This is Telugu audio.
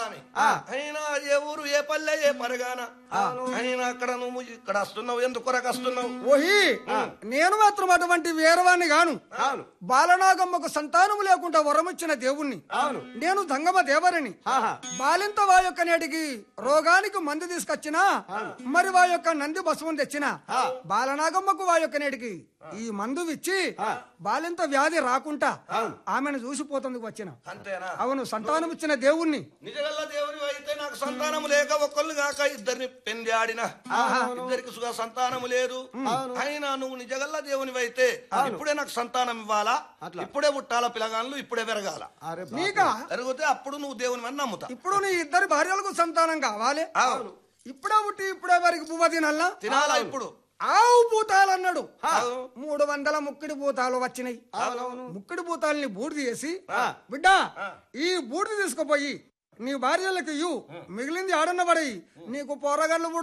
స్వామి అయినా ఏ ఊరు ఏ పల్లె ఏ పరగాన అయినా అక్కడ నువ్వు ఇక్కడ వస్తున్నావు ఎందుకు కొరకు వస్తున్నావు ఓహి నేను మాత్రం అటువంటి వీరవాణ్ణి గాను అవును బాలనాగమ్మకు సంతానము లేకుండా వరమిచ్చిన దేవుణ్ణి అవును నేను దంగమ దేవరిని ఆహా. బాలింత వా యొక్క నేటికి రోగానికి మందు తీసుకొచ్చినా మరి వా యొక్క నంది బసవం తెచ్చిన బాలనాగమ్మకు వా యొక్క నేటికి ఈ మందు ఇచ్చి బాలింత వ్యాధి రాకుండా ఆమెను చూసిపోతందుకు వచ్చిన అంతేనా అవును సంతానం ఇచ్చిన దేవుణ్ణి నిజగల్ల దేవుని అయితే నాకు సంతానము లేక ఒక్కళ్ళు కాక ఇద్దరిని పెళ్లి ఆడిన ఇద్దరికి సుఖ సంతానము లేదు అయినా నువ్వు నిజగల్ల దేవుని అయితే ఇప్పుడే నాకు సంతానం ఇవ్వాలా ఇప్పుడే పుట్టాల పిల్లగాన్లు ఇప్పుడే పెరగాల అరే బా- నీక పెరిగితే అప్పుడు నువ్వు దేవుని అని నమ్ముతా ఇప్పుడు నీ ఇద్దరు భార్యలకు సంతానం కావాలి అవును ఇప్పుడే పుట్టి ఇప్పుడే వరకు పువ్వ తినల్లా తినాలా ఇప్పుడు ఆవు పూతాలన్నాడు అవును. మూడు వందల ముక్కిడి పూతాలు వచ్చినాయి ముక్కిడి పూతాలని బూడిద చేసి బిడ్డ ఈ బూడిద తీసుకుపోయి నీ భార్యలకు ఇవ్వు మిగిలింది ఆడన్న పడి నీకు పోరగాళ్ళు